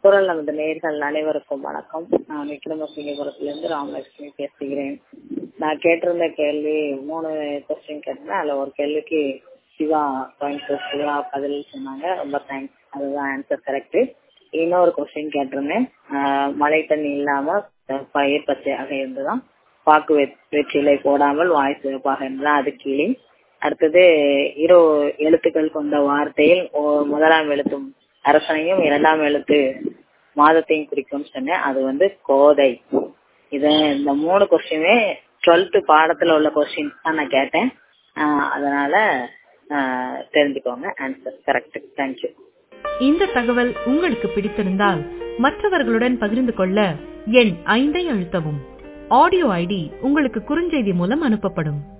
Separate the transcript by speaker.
Speaker 1: குரல் நமது நேர்கள் அனைவருக்கும் வணக்கம் நான் விக்ரமசிங்கபுரத்திலிருந்து ராமலட்சுமி பேசுகிறேன் நான் கேட்டிருந்த கேள்வி மூணு கொஸ்டின் கேட்டிருந்தேன் அதுல ஒரு கேள்விக்கு சிவா கோயம்புத்தூர் சிவா பதில் சொன்னாங்க ரொம்ப தேங்க்ஸ் அதுதான் ஆன்சர் கரெக்ட் இன்னொரு கொஸ்டின் கேட்டிருந்தேன் ஆஹ் மழை தண்ணி இல்லாம பயிர் பச்சையாக இருந்துதான் பாக்கு வெ- வெற்றிலை போடாமல் வாய் சிவப்பாக இருந்ததான் அது கீழே அடுத்தது இரு எழுத்துக்கள் கொண்ட வார்த்தையில் ஓ- முதலாம் எழுத்தும் அரசனையும் இரண்டாம் எழுத்து மாதத்தையும் குறிக்கும் சொன்னேன் அது வந்து கோதை இது இந்த மூணு கொஸ்டினுமே டுவெல்த் பாடத்துல உள்ள கொஸ்டின் தான் நான் கேட்டேன் ஆஹ் அதனால ஆஹ் தெரிஞ்சுக்கோங்க ஆன்சர் கரெக்ட் தேங்க்யூ
Speaker 2: இந்த தகவல் உங்களுக்கு பிடித்திருந்தால் மற்றவர்களுடன் பகிர்ந்து கொள்ள எண் ஐந்தை அழுத்தவும் ஆடியோ ஐடி உங்களுக்கு குறுஞ்செய்தி மூலம் அனுப்பப்படும்